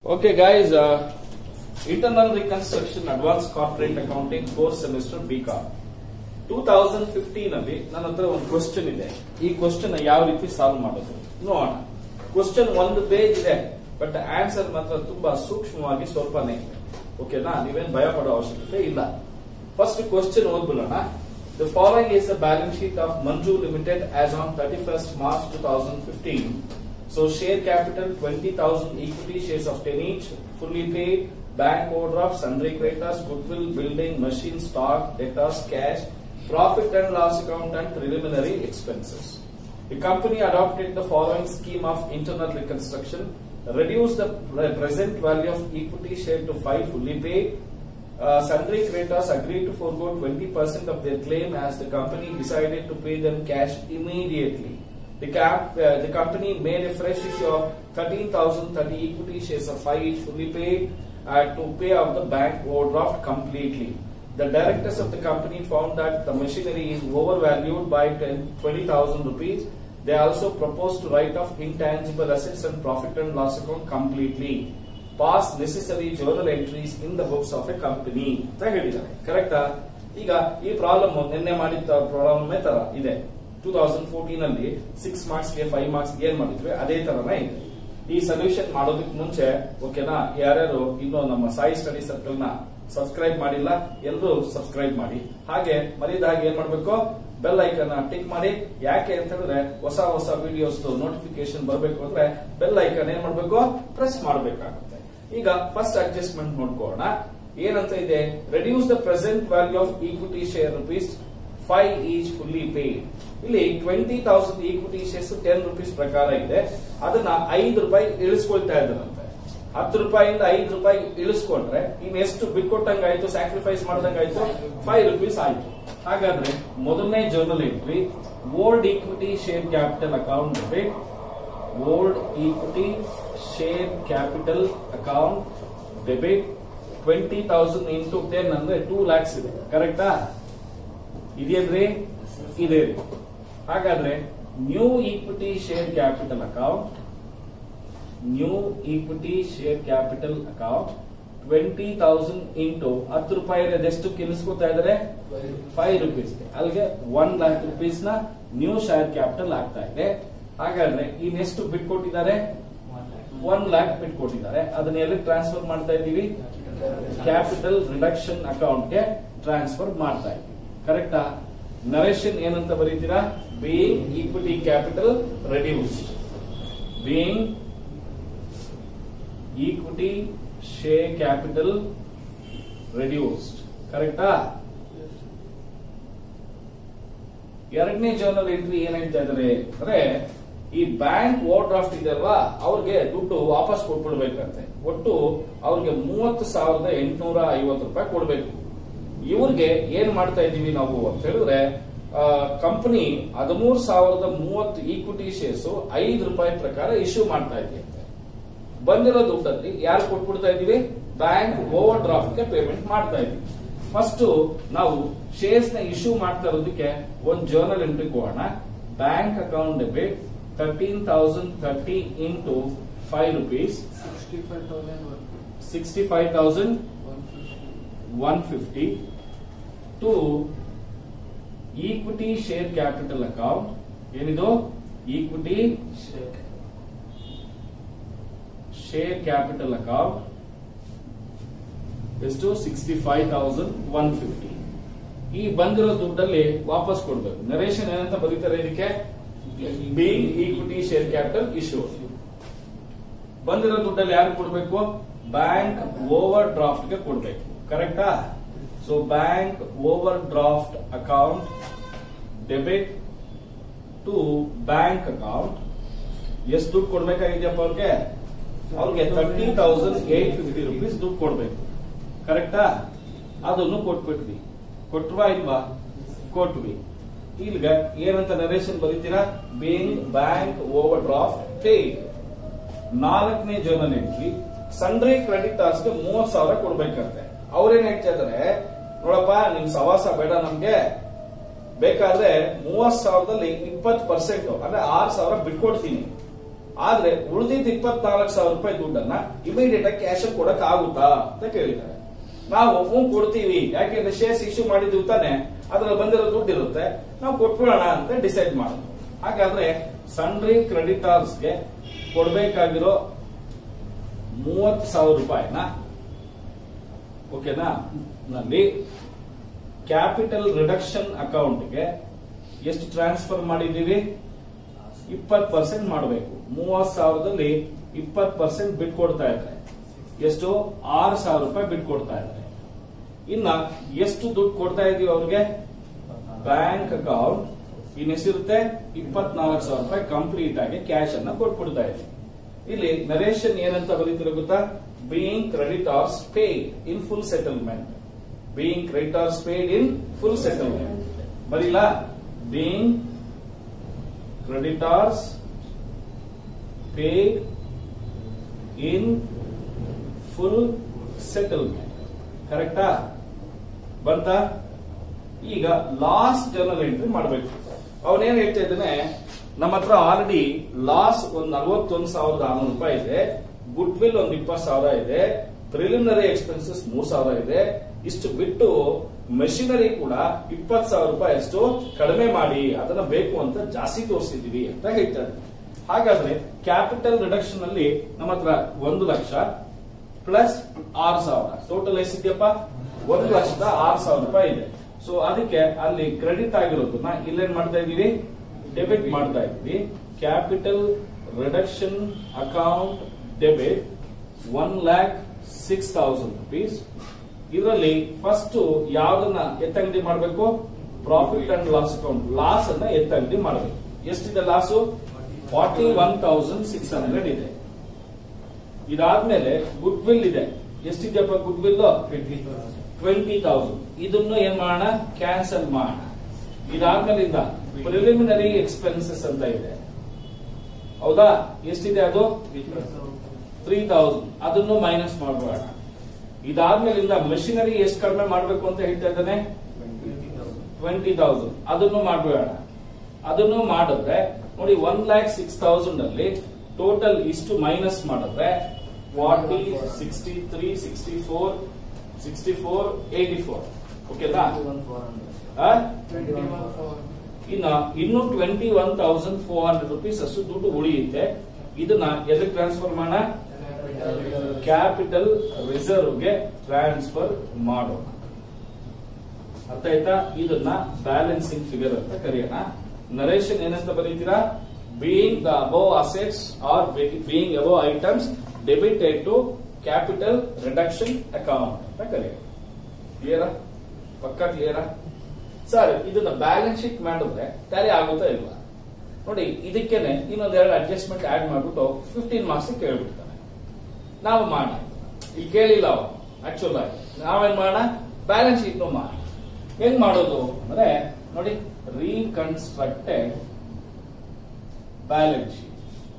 Okay, guys, uh, internal reconstruction advanced corporate accounting fourth semester BCom. 2015 ಅಲ್ಲಿ ನನ್ನ ಹತ್ರ ಒಂದು ಕ್ವಶನ್ ಇದೆ ಈ ಕ್ವಶನ್ ಯಾವ ರೀತಿ ಸಾಲ್ವ್ ಮಾಡೋದು ನೋಡೋಣ ಕ್ವಶನ್ ಒಂದು ಪೇಜ್ ಇದೆ ಬಟ್ ಆನ್ಸರ್ ಮಾತ್ರ ತುಂಬಾ ಸೂಕ್ಷ್ಮವಾಗಿ ಸ್ವಲ್ಪನೇ ಇದೆ ಓಕೆನಾ ನೀವೇನ್ ಭಯ ಪಡೋ ಅವಶ್ಯಕತೆ ಇಲ್ಲ ಫಸ್ಟ್ ಕ್ವಶನ್ ಓದ್ಬಿಡೋಣ the following is the balance sheet of Manju limited as on thirty first March two thousand fifteen So share capital 20,000 equity shares of 10 each, fully paid, bank overdraft, sundry creditors, goodwill, building, machine, stock, debtors, cash, profit and loss account and preliminary expenses. The company adopted the following scheme of internal reconstruction, reduce the pre- present value of equity share to 5 fully paid, uh, sundry creditors agreed to forego 20% of their claim as the company decided to pay them cash immediately. The, cap, uh, the company made a fresh issue of 13,030 equity shares of 5 each fully paid uh, to pay off the bank overdraft completely. The directors of the company found that the machinery is overvalued by 10 20,000 rupees. They also proposed to write off intangible assets and profit and loss account completely. Pass necessary journal entries in the books of a company. ಅಂತ ಹೇಳಿದ್ದಾರೆ ಕರೆಕ್ಟಾ ಈಗ ಈ problem ನಿನ್ನೆ ಮಾಡಿದ problem ತರ ಇದೆ two thousand fourteen ಅಲ್ಲಿ ಸಿಕ್ಸ್ ಮಾರ್ಕ್ಸ್ ಗೆ ಫೈವ್ ಮಾರ್ಕ್ಸ್ ಏನ್ ಮಾಡಿದ್ವಿ ಅದೇ ತರನೇ ಇದೆ ಈ ಸೊಲ್ಯೂಷನ್ ಮಾಡೋದಕ್ಕೆ ಮುಂಚೆ ಓಕೆನಾ ಯಾರ್ಯಾರು ಇನ್ನು ನಮ್ಮ ಸಾಯಿ ಸ್ಟಡಿ ಸರ್ಕಲ್ ನ ಸಬ್ಸ್ಕ್ರೈಬ್ ಮಾಡಿಲ್ಲ ಎಲ್ಲರೂ ಸಬ್ಸ್ಕ್ರೈಬ್ ಮಾಡಿ ಹಾಗೆ ಮರಿದ ಹಾಗೆ ಏನ್ ಮಾಡ್ಬೇಕು ಬೆಲ್ ಐಕನ್ ಟಿಕ್ ಮಾಡಿ ಯಾಕೆ ಅಂತ ಹೇಳಿದ್ರೆ ಹೊಸ ಹೊಸ ವಿಡಿಯೋಸ್ ನೋಟಿಫಿಕೇಶನ್ ಬರಬೇಕು ಅಂದ್ರೆ ಬೆಲ್ ಐಕನ್ ಏನ್ ಮಾಡ್ಬೇಕು ಪ್ರೆಸ್ ಮಾಡಬೇಕಾಗುತ್ತೆ ಈಗ ಫಸ್ಟ್ ಅಡ್ಜಸ್ಟ್ಮೆಂಟ್ ನೋಡ್ಕೋಣ ಏನಂತ ಇದೆ reduce the present value of equity share rupees five each fully paid ಇಲ್ಲಿ twenty thousand equity shares ten rupees ಪ್ರಕಾರ ಇದೆ ಅದನ್ನ ಐದು ರೂಪಾಯಿ ಇಳಿಸ್ಕೊಳ್ತಾ ಇದ್ದಾರಂತೆ ಹತ್ತು ರೂಪಾಯಿಂದ ಐದು ರೂಪಾಯಿ ಇಳಿಸ್ಕೊಂಡ್ರೆ ಇನ್ ಎಷ್ಟು ಬಿಟ್ಕೊಟ್ಟಂಗಾಯ್ತು ಸ್ಯಾಕ್ರಿಫೈಸ್ ಮಾಡ್ದಂಗಾಯ್ತು ಫೈವ್ ರುಪೀಸ್ ಆಯ್ತು ಹಾಗಾದ್ರೆ ಮೊದಲನೇ journal entry old equity share capital account debit old equity share capital account debit twenty thousand into ten ಅಂದ್ರೆ ಟೂ ಲ್ಯಾಕ್ಸ್ ಇದೆ ಕರೆಕ್ಟಾ ಇದೆಯಲ್ರಿ ಇದೆ ರೀ ಹಾಗಾದ್ರೆ new equity share capital account new equity share capital account twenty thousand into ಹತ್ತು ರೂಪಾಯಿ ಎಷ್ಟು ಕಿಲಿಸ್ಕೊತಾ ಇದಾರೆ ಫೈವ್ ರುಪೀಸ್ ಅಲ್ಲಿಗೆ ಒನ್ ಲ್ಯಾಕ್ ರುಪೀಸ್ ನ ನ್ಯೂ ಶೇರ್ ಕ್ಯಾಪಿಟಲ್ ಆಗ್ತಾ ಇದೆ ಹಾಗಾದ್ರೆ ಇನ್ನೆಷ್ಟು ಬಿಟ್ಕೊಟ್ಟಿದ್ದಾರೆ ಒನ್ ಲ್ಯಾಕ್ ಬಿಟ್ಕೊಟ್ಟಿದ್ದಾರೆ ಅದನ್ನ ಎಲ್ಲಿ ಟ್ರಾನ್ಸ್ಫರ್ ಮಾಡ್ತಾ ಇದ್ದೀವಿ ಕ್ಯಾಪಿಟಲ್ ರಿಡಕ್ಷನ್ ಅಕೌಂಟ್ಗೆ ಟ್ರಾನ್ಸ್ಫರ್ ಮಾಡ್ತಾ ಇದ್ದೀವಿ ಕರೆಕ್ಟಾ ನರೇಶನ್ ಏನಂತ ಬರೀತೀರಾ being equity capital reduced being equity share capital reduced ಕರೆಕ್ಟಾ ಎರಡನೇ ಜರ್ನಲ್ ಎಂಟ್ರಿ ಏನ್ ಹೇಳ್ತಾ ಇದಾರೆ ಅಂದ್ರೆ ಈ ಬ್ಯಾಂಕ್ ಓವರ್ ಡ್ರಾಫ್ಟ್ ಇದೆಯಲ್ವಾ ಅವ್ರಿಗೆ ದುಡ್ಡು ವಾಪಸ್ ಕೊಟ್ಬಿಡ್ಬೇಕಂತೆ ಒಟ್ಟು ಅವ್ರಿಗೆ ಮೂವತ್ತು ಸಾವಿರದ ಎಂಟುನೂರ ಐವತ್ತು ರೂಪಾಯಿ ಕೊಡ್ಬೇಕು ಇವ್ರಿಗೆ ಏನ್ ಮಾಡ್ತಾ ಇದೀವಿ ನಾವು ಅಂತ ಹೇಳಿದ್ರೆ ಕಂಪನಿ ಹದಿಮೂರು ಸಾವಿರದ ಮೂವತ್ತು ಈಕ್ವಿಟಿ ಶೇರ್ಸ್ ಐದು ರೂಪಾಯಿ ಪ್ರಕಾರ ಇಶ್ಯೂ ಮಾಡ್ತಾ ಇದೆಯಂತೆ ಬಂದಿರೋ ದುಡ್ಡಲ್ಲಿ ಯಾರು ಕೊಟ್ಬಿಡ್ತಾ ಇದೀವಿ ಬ್ಯಾಂಕ್ ಓವರ್ ಡ್ರಾಫ್ಟ್ ಗೆ ಪೇಮೆಂಟ್ ಮಾಡ್ತಾ ಇದೀವಿ ಫಸ್ಟ್ ನಾವು ಶೇರ್ಸ್ ನ ಇಶ್ಯೂ ಮಾಡ್ತಾ ಇರೋದಕ್ಕೆ ಒಂದು ಜರ್ನಲ್ ಎಂಟ್ರಿ ಕೊಡೋಣ bank account debit thirteen thousand thirty into five rupees sixty five thousand one fifty to equity share capital account ಏನಿದು ಈಕ್ವಿಟಿ ಶೇರ್ ಕ್ಯಾಪಿಟಲ್ ಅಕೌಂಟ್ ಎಷ್ಟು sixty five thousand one fifty ಈ ಬಂದಿರೋ ದುಡ್ಡಲ್ಲಿ ವಾಪಸ್ ಕೊಡ್ಬೇಕು ನರೇಶನ್ ಏನಂತ ಬರೀತಾರೆ ಇದಕ್ಕೆ being equity share capital issue ಬಂದಿರೋ ದುಡ್ಡಲ್ಲಿ ಯಾರು ಕೊಡ್ಬೇಕು ಬ್ಯಾಂಕ್ ಓವರ್ ಡ್ರಾಫ್ಟ್ ಗೆ ಕೊಡ್ಬೇಕು ಕರೆಕ್ಟಾ so bank overdraft account debit to bank account ಎಷ್ಟು ದುಡ್ಡು ಕೊಡ್ಬೇಕಾಗಿದೆಯಪ್ಪ ಅವ್ರಿಗೆ ಅವ್ರಿಗೆ thirty thousand eight fifty rupees ದುಡ್ಡು ಕೊಡ್ಬೇಕು ಕರೆಕ್ಟಾ ಅದನ್ನು ಕೊಟ್ಬಿಟ್ವಿ ಕೊಟ್ವಾ ಇಲ್ವಾ ಕೊಟ್ವಿ ಈಗ ಏನಂತ ನರೇಶನ್ ಬರೀತೀರಾ being bank overdraft paid ನಾಲ್ಕನೇ ಜರ್ನಲ್ ಎಂಟ್ರಿ ಸಂಡ್ರಿ ಕ್ರೆಡಿಟರ್ಸ್ ಗೆ ಮೂವತ್ ಸಾವಿರ ಕೊಡ್ಬೇಕಂತೆ ಅವ್ರೇನ್ ಹೇಳ್ತಾ ಇದಾರೆ ನೋಡಪ್ಪ ನಿಮ್ ಸವಾಸ ಬೇಡ ನಮ್ಗೆ ಬೇಕಾದ್ರೆ ಮೂವತ್ ಸಾವಿರದಲ್ಲಿ ಇಪ್ಪತ್ ಪರ್ಸೆಂಟ್ ಅಂದ್ರೆ ಆರ್ ಸಾವಿರ ಬಿಟ್ಕೊಡ್ತೀನಿ ಆದ್ರೆ ಉಳಿದಿದ್ದ ಇಪ್ಪತ್ನಾಲ್ಕು ಸಾವಿರ ರೂಪಾಯಿ ದುಡ್ಡನ್ನ ಇಮಿಡಿಯೇಟ್ ಆಗಿ ಕ್ಯಾಶ್ ಕೊಡಕ್ ಆಗುತ್ತಾ ಅಂತ ಕೇಳಿದ್ದಾರೆ ನಾವು ಹ್ಞೂ ಕೊಡ್ತೀವಿ ಯಾಕೆಂದ್ರೆ ಶೇರ್ಸ್ ಇಶ್ಯೂ ಮಾಡಿದ್ವಿ ತಾನೆ ಅದ್ರಲ್ಲಿ ಬಂದಿರೋ ದುಡ್ಡು ಇರುತ್ತೆ ನಾವು ಕೊಟ್ಬಿಡೋಣ ಅಂತ ಡಿಸೈಡ್ ಮಾಡೋದು ಹಾಗಾದ್ರೆ ಸನ್ರಿ ಕ್ರೆಡಿಟಾರ್ಸ್ಗೆ ಕೊಡ್ಬೇಕಾಗಿರೋ ಮೂವತ್ತು ಸಾವಿರ ರೂಪಾಯಿನ ಓಕೆನಾ ನಲ್ಲಿ ಕ್ಯಾಪಿಟಲ್ ರಿಡಕ್ಷನ್ ಅಕೌಂಟ್ಗೆ ಎಷ್ಟು ಟ್ರಾನ್ಸ್ಫರ್ ಮಾಡಿದೀವಿ ಇಪ್ಪತ್ತು ಪರ್ಸೆಂಟ್ ಮಾಡಬೇಕು ಮೂವತ್ ಸಾವಿರದಲ್ಲಿ ಇಪ್ಪತ್ತು ಪರ್ಸೆಂಟ್ ಬಿಟ್ ಕೊಡ್ತಾ ಇದ್ದಾರೆ ಎಷ್ಟು ಆರು ಸಾವಿರ ರೂಪಾಯಿ ಬಿಟ್ ಕೊಡ್ತಾ ಇದ್ದಾರೆ ಇನ್ನ ಎಷ್ಟು ದುಡ್ಡು ಕೊಡ್ತಾ ಇದೀವಿ ಅವ್ರಿಗೆ ಬ್ಯಾಂಕ್ ಅಕೌಂಟ್ ಇನ್ ಎಷ್ಟಿರುತ್ತೆ ಇಪ್ಪತ್ನಾಲ್ಕು ಸಾವಿರ ರೂಪಾಯಿ ಕಂಪ್ಲೀಟ್ ಆಗಿ ಕ್ಯಾಶ್ ಅನ್ನ ಕೊಟ್ಬಿಡ್ತಾ ಇದ್ದೀವಿ ಇಲ್ಲಿ ನರೇಶನ್ ಏನಂತ ಬರೀತಿರೋ ಗೊತ್ತಾ being creditors paid in full settlement being creditors paid in full settlement ಬರೀಲ್ಲ being creditors paid in full settlement ಕರೆಕ್ಟಾ ಬಂತ ಈಗ ಲಾಸ್ಟ್ ಜರ್ನಲ್ ಎಂಟ್ರಿ ಮಾಡಬೇಕು ಅವನೇನ್ ಹೇಳ್ತಾ ಇದ್ದಾನೆ ನಮ್ಮ ಹತ್ರ ಆಲ್ರೆಡಿ ಲಾಸ್ ಒಂದ್ ನಲ್ವತ್ತೊಂದು ಸಾವಿರದ ಆರ್ನೂರು ರೂಪಾಯಿ ಇದೆ ಗುಡ್ ವಿಲ್ ಒಂದ್ ಇಪ್ಪತ್ತು ಸಾವಿರ ಇದೆ ಪ್ರಿಲಿಮಿನರಿ ಎಕ್ಸ್ಪೆನ್ಸಸ್ ಮೂರ್ ಸಾವಿರ ಇದೆ ಇಷ್ಟು ಬಿಟ್ಟು ಮೆಷಿನರಿ ಕೂಡ ಇಪ್ಪತ್ತು ಸಾವಿರ ರೂಪಾಯಿ ಅಷ್ಟು ಕಡಿಮೆ ಮಾಡಿ ಅದನ್ನ ಬೇಕು ಅಂತ ಜಾಸ್ತಿ ತೋರಿಸಿದೀವಿ ಅಂತ ಹೇಳ್ತಾರೆ ಹಾಗಾದ್ರೆ ಕ್ಯಾಪಿಟಲ್ ರಿಡಕ್ಷನ್ ಅಲ್ಲಿ ನಮ್ಮ ಹತ್ರ ಒಂದು ಲಕ್ಷ ಪ್ಲಸ್ ಆರು ಸಾವಿರ ಟೋಟಲ್ ಎಷ್ಟಿದೆಯಪ್ಪ ಒಂದು ಲಕ್ಷದ ಆರು ಸಾವಿರ ರೂಪಾಯಿ ಇದೆ ಸೊ ಅದಕ್ಕೆ ಅಲ್ಲಿ ಕ್ರೆಡಿಟ್ ಆಗಿರೋದನ್ನ ಇಲ್ಲೇನ್ ಮಾಡ್ತಾ ಇದೀವಿ ಡೆಬಿಟ್ ಮಾಡ್ತಾ ಇದೀವಿ capital reduction account debit one lakh six thousand rupees ಇದರಲ್ಲಿ ಫಸ್ಟ್ ಯಾವ್ದನ್ನ ಎತ್ತಂಗಡಿ ಮಾಡಬೇಕು profit and loss account loss ಅನ್ನ ಎತ್ತಂಗಡಿ ಮಾಡಬೇಕು ಎಷ್ಟಿದೆ loss forty one thousand six hundred ಇದೆ ಇದಾದ್ಮೇಲೆ ಗುಡ್ ವಿಲ್ ಇದೆ ಎಷ್ಟಿದೆಯಪ್ಪ ಗುಡ್ ವಿಲ್ ಟ್ವೆಂಟಿ ತೌಸಂಡ್ ಇದನ್ನು ಏನ್ ಮಾಡೋಣ ಕ್ಯಾನ್ಸಲ್ ಮಾಡೋಣ ಇದಾದ್ಮೇಲಿಂದ ಪ್ರಿಲಿಮಿನರಿ ಎಕ್ಸ್ಪೆನ್ಸಸ್ ಅಂತ ಇದೆ ಹೌದಾ ಎಷ್ಟಿದೆ ಅದು ತ್ರೀ ತೌಸಂಡ್ ಅದನ್ನು ಮೈನಸ್ ಮಾಡಬೇಡ ಇದಾದ್ಮೇಲಿಂದ ಮೆಷಿನರಿ ಎಷ್ಟು ಕಡಿಮೆ ಮಾಡಬೇಕು ಅಂತ ಹೇಳ್ತಾ ಇದ್ದಾನೆ ಟ್ವೆಂಟಿ ತೌಸಂಡ್ ಅದನ್ನು ಮಾಡಬೇಡ ಅದನ್ನು ಮಾಡಿದ್ರೆ ನೋಡಿ ಒನ್ ಲ್ಯಾಕ್ ಸಿಕ್ಸ್ ತೌಸಂಡ್ ಅಲ್ಲಿ ಟೋಟಲ್ ಇಷ್ಟು ಮೈನಸ್ ಮಾಡಿದ್ರೆ forty sixty three sixty four sixty four eighty four ಓಕೆನಾ ಆ? ಇನ್ನ ಇನ್ನು twenty one thousand four hundred rupees ಅಷ್ಟು ದುಡ್ಡು ಉಳಿಯುತ್ತೆ ಇದನ್ನ ಎದಕ್ಕೆ ಟ್ರಾನ್ಸ್ಫರ್ ಮಾಡ ಕ್ಯಾಪಿಟಲ್ ರಿಸರ್ವ್ಗೆ ಟ್ರಾನ್ಸ್ಫರ್ ಮಾಡೋಣ ಅರ್ಥ ಆಯ್ತಾ ಇದನ್ನ ಬ್ಯಾಲೆನ್ಸಿಂಗ್ ಫಿಗರ್ ಅಂತ ಕರೆಯೋಣ ನರೇಶನ್ ಏನಂತ ಬರೀತೀರಾ being the above assets are being above items debited to capital reduction account ಅಂತ ಕರೆಯೋಣ ಕ್ಲಿಯರಾ ಪಕ್ಕಾ ಕ್ಲಿಯರಾ ಸರ್ ಇದನ್ನ ಬ್ಯಾಲೆನ್ಸ್ ಶೀಟ್ ಮಾಡಿದ್ರೆ ಟ್ಯಾಲಿ ಆಗುತ್ತಾ ಇಲ್ವಾ ನೋಡಿ ಇದಕ್ಕೇನೆ ಇನ್ನೊಂದೆರಡು ಅಡ್ಜಸ್ಟ್ಮೆಂಟ್ ಆಡ್ ಮಾಡ್ಬಿಟ್ಟು ಫಿಫ್ಟೀನ್ ಮಾರ್ಕ್ಸ್ ಕೇಳ್ಬಿಡ್ತಾನೆ ನಾವು ಮಾಡೋಣ ಇಲ್ಲಿ ಕೇಳಿಲ್ಲ ಅವ ಆಕ್ಚುಲ್ ಆಗಿ ನಾವೇನ್ ಮಾಡೋಣ ಬ್ಯಾಲೆನ್ಸ್ ಶೀಟ್ ಮಾಡಿ ಹೆಂಗ್ ಮಾಡೋದು ಅಂದ್ರೆ ನೋಡಿ ರೀಕನ್ಸ್ಟ್ರಕ್ಟೆಡ್ ಬ್ಯಾಲೆನ್ಸ್ ಶೀಟ್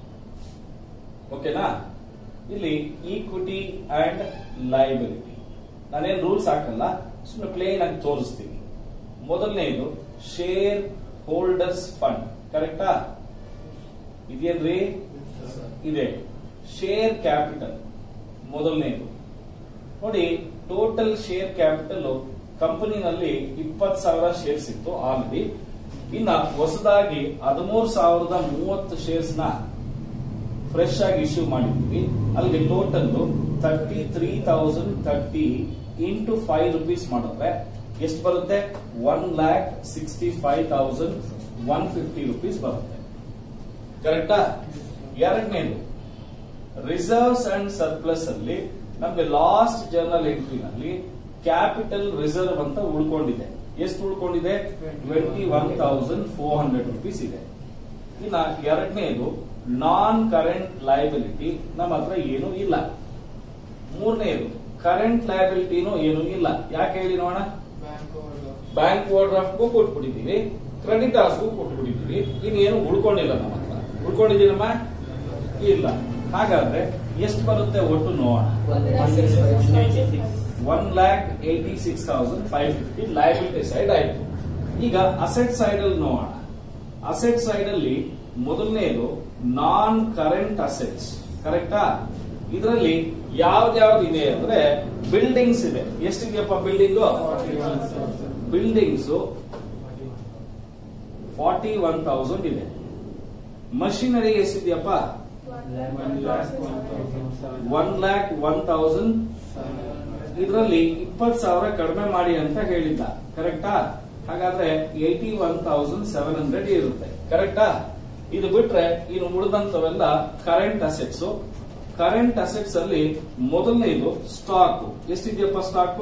ಓಕೆನಾ ಇಲ್ಲಿ ಈಕ್ವಿಟಿ ಅಂಡ್ ಲೈಬಿಲಿಟಿ ನಾನೇನ್ ರೂಲ್ಸ್ ಹಾಕಲ್ಲ ಸುಮ್ಮನೆ ಪ್ಲೇನ್ ಆಗಿ ತೋರಿಸ್ತೀನಿ ಮೊದಲನೇದು ಶೇರ್ ಹೋಲ್ಡರ್ಸ್ ಫಂಡ್ ಕರೆಕ್ಟಾ ಇದೆಯಲ್ರಿ ಇದೆ ಶೇರ್ ಕ್ಯಾಪಿಟಲ್ ಮೊದಲನೇದು ನೋಡಿ ಟೋಟಲ್ ಶೇರ್ ಕ್ಯಾಪಿಟಲ್ ಕಂಪನಿನಲ್ಲಿ ಇಪ್ಪತ್ತು ಸಾವಿರ ಶೇರ್ಸ್ ಇತ್ತು ಆಲ್ರೆಡಿ ಇನ್ನ ಹೊಸದಾಗಿ ಹದಿಮೂರು ಸಾವಿರದ ಮೂವತ್ತು ಶೇರ್ಸ್ ನ ಫ್ರೆಶ್ ಆಗಿ ಇಶ್ಯೂ ಮಾಡಿದ್ವಿ ಅಲ್ಲಿಗೆ total thirty three thousand thirty into five rupees ಮಾಡಿದ್ರೆ ಎಷ್ಟು ಬರುತ್ತೆ one lakh sixty five thousand one fifty rupees ಬರುತ್ತೆ ಕರೆಕ್ಟಾ ಎರಡನೇದು ರಿಸರ್ವ್ಸ್ ಅಂಡ್ ಸರ್ಪ್ಲಸ್ ಅಲ್ಲಿ ನಮ್ಗೆ ಲಾಸ್ಟ್ ಜರ್ನಲ್ ಎಂಟ್ರಿನಲ್ಲಿ ಕ್ಯಾಪಿಟಲ್ ರಿಸರ್ವ್ ಅಂತ ಉಳ್ಕೊಂಡಿದೆ ಎಷ್ಟು ಉಳ್ಕೊಂಡಿದೆ twenty one thousand four hundred rupees ಇದೆ ಇನ್ನ ಎರಡನೇದು ನಾನ್ ಕರೆಂಟ್ ಲಯಬಿಲಿಟಿ ನಮ್ಮ ಹತ್ರ ಏನು ಇಲ್ಲ ಮೂರನೇದು ಕರೆಂಟ್ ಲಯಬಿಲಿಟಿನೂ ಏನು ಇಲ್ಲ ಯಾಕೆ ಹೇಳಿ ನೋಡೋಣ ಬ್ಯಾಂಕ್ ಓವರ್ ಡ್ರಾಫ್ಟ್ಗೂ ಕೊಟ್ಬಿಟ್ಟಿದೀವಿ ಕ್ರೆಡಿಟಾರ್ಸ್ಗೂ ಕೊಟ್ಬಿಟ್ಟಿದೀವಿ ಇನ್ನೇನು ಉಳ್ಕೊಂಡಿಲ್ಲ ನಮ್ಮ ಹತ್ರ ಉಳ್ಕೊಂಡಿದ್ದೀನಮ್ಮ ಇಲ್ಲ ಹಾಗಾದ್ರೆ ಎಷ್ಟು ಬರುತ್ತೆ ಒಟ್ಟು ನೋಡೋಣ one lakh eighty six thousand five fifty liability side ಆಯ್ತು ಈಗ ಅಸೆಟ್ ಸೈಡ್ ಅಲ್ಲಿ ನೋಡೋಣ ಅಸೆಟ್ ಸೈಡ್ ಅಲ್ಲಿ ಮೊದಲನೇದು ನಾನ್ ಕರೆಂಟ್ ಅಸೆಟ್ಸ್ ಕರೆಕ್ಟಾ ಇದರಲ್ಲಿ ಯಾವ್ದ್ಯಾವ್ದು ಇದೆ ಅಂದ್ರೆ ಬಿಲ್ಡಿಂಗ್ಸ್ ಇದೆ ಎಷ್ಟಿದೆಯಪ್ಪ building buildings forty one thousand ಇದೆ ಮಷಿನರಿ ಎಷ್ಟಿದೆಯಪ್ಪ ಒನ್ ಲ್ಯಾಕ್ ಒನ್ ತೌಸಂಡ್ ಇದರಲ್ಲಿ ಇಪ್ಪತ್ ಸಾವಿರ ಕಡಿಮೆ ಮಾಡಿ ಅಂತ ಹೇಳಿದ್ದ ಕರೆಕ್ಟಾ ಹಾಗಾದ್ರೆ eighty one thousand seven hundred ಇರುತ್ತೆ ಕರೆಕ್ಟಾ ಇದು ಬಿಟ್ರೆ ಇನ್ನು ಉಳಿದಂತವೆಲ್ಲ ಕರೆಂಟ್ ಅಸೆಟ್ಸ್ ಕರೆಂಟ್ ಅಸೆಟ್ಸ್ ಅಲ್ಲಿ ಮೊದಲನೇದು ಸ್ಟಾಕ್ ಎಷ್ಟಿದೆಯಪ್ಪ stock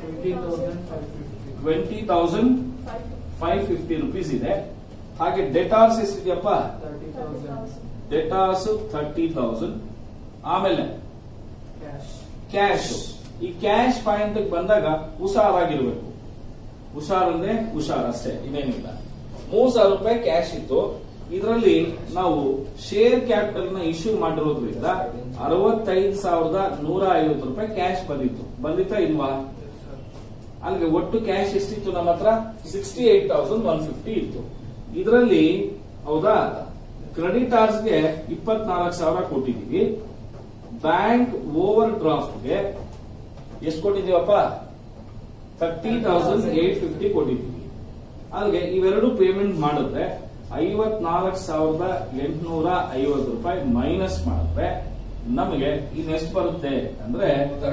twenty thousand five fifty rupees ಇದೆ ಹಾಗೆ ಡೆಟಾರ್ಸ್ ಎಷ್ಟಿದೆಯಪ್ಪ ಡೆಟಾರ್ಸ್ ಥರ್ಟಿ ತೌಸಂಡ್ ಆಮೇಲೆ ಕ್ಯಾಶ್ ಈ ಕ್ಯಾಶ್ ಪಾಯಿಂಟ್ ಬಂದಾಗ ಹುಷಾರಾಗಿರ್ಬೇಕು ಹುಷಾರಂದ್ರೆ ಹುಷಾರ್ ಅಷ್ಟೇ ಇನ್ನೇನಿಲ್ಲ ಮೂರ್ ಸಾವಿರ ರೂಪಾಯಿ ಕ್ಯಾಶ್ ಇತ್ತು ಇದರಲ್ಲಿ ನಾವು ಶೇರ್ ಕ್ಯಾಪಿಟಲ್ ನ ಇಶ್ಯೂ ಮಾಡಿರೋದ್ರಿಂದ ಅರವತ್ತೈದು ಸಾವಿರದ ನೂರ ಐವತ್ತು ರೂಪಾಯಿ ಕ್ಯಾಶ್ ಬಂದಿತ್ತು ಬಂದಿತ್ತಾ ಇಲ್ವಾ ಅಲ್ಲಿಗೆ ಒಟ್ಟು ಕ್ಯಾಶ್ ಎಷ್ಟಿತ್ತು ನಮ್ಮ ಹತ್ರ sixty eight thousand one fifty ಇತ್ತು ಇದರಲ್ಲಿ ಹೌದಾ ಕ್ರೆಡಿಟಾರ್ಸ್ಗೆ ಇಪ್ಪತ್ನಾಲ್ಕು ಸಾವಿರ ಕೊಟ್ಟಿದೀವಿ ಬ್ಯಾಂಕ್ ಓವರ್ ಡ್ರಾಫ್ಟ್ಗೆ ಎಷ್ಟು ಕೊಟ್ಟಿದೀವಪ್ಪ ತರ್ಟಿ ತೌಸಂಡ್ ಏಟ್ ಫಿಫ್ಟಿ ಕೊಟ್ಟಿದ್ದೀವಿ ಅಲ್ಲಿಗೆ ಇವೆರಡು ಪೇಮೆಂಟ್ ಮಾಡಿದ್ರೆ ಐವತ್ನಾಲ್ಕು ಸಾವಿರದ ಎಂಟುನೂರ ಐವತ್ತು ರೂಪಾಯಿ ಮೈನಸ್ ಮಾಡಿದ್ರೆ ನಮಗೆ ಇನ್ನೆಷ್ಟು ಬರುತ್ತೆ ಅಂದ್ರೆ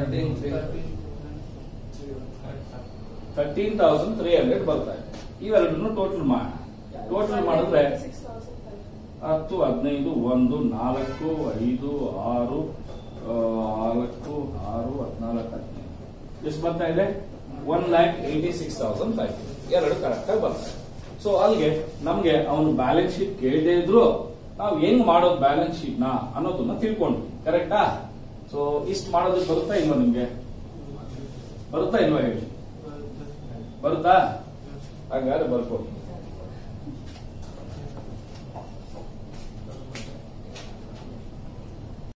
ತರ್ಟೀನ್ ತೌಸಂಡ್ ತ್ರೀ ಹಂಡ್ರೆಡ್ ಬರ್ತಾ ಇದೆ ಇವೆರಡನ್ನು ಟೋಟಲ್ ಮಾಡೋಣ ಟೋಟಲ್ ಮಾಡಿದ್ರೆ ಹತ್ತು ಹದಿನೈದು ಒಂದು ನಾಲ್ಕು ಐದು ಆರು ಆ, ನಾಲ್ಕು ಆರು ಹದಿನಾಲ್ಕು ಹದಿನೈದು ಎಷ್ಟು ಬರ್ತಾ ಇದೆ one lakh eighty six thousand five ಎರಡು ಕರೆಕ್ಟ್ ಆಗಿ ಬರ್ತಾ ಇದೆ ಸೊ ಅಲ್ಲಿಗೆ ನಮ್ಗೆ ಅವನು ಬ್ಯಾಲೆನ್ಸ್ ಶೀಟ್ ಕೇಳದೇ ಇದ್ರು ನಾವು ಹೆಂಗ್ ಮಾಡೋದು ಬ್ಯಾಲೆನ್ಸ್ ಶೀಟ್ ನ ಅನ್ನೋದನ್ನ ತಿಳ್ಕೊಂಡ್ವಿ ಕರೆಕ್ಟಾ ಸೊ ಇಷ್ಟು ಮಾಡೋದಕ್ಕೆ ಬರುತ್ತಾ ಇಲ್ವಾ ನಿಮ್ಗೆ ಬರುತ್ತಾ ಇಲ್ವಾ ಹೇಳಿ ಬರುತ್ತಾ ಹಾಗಾದ್ರೆ ಬರ್ಕೊಡಿ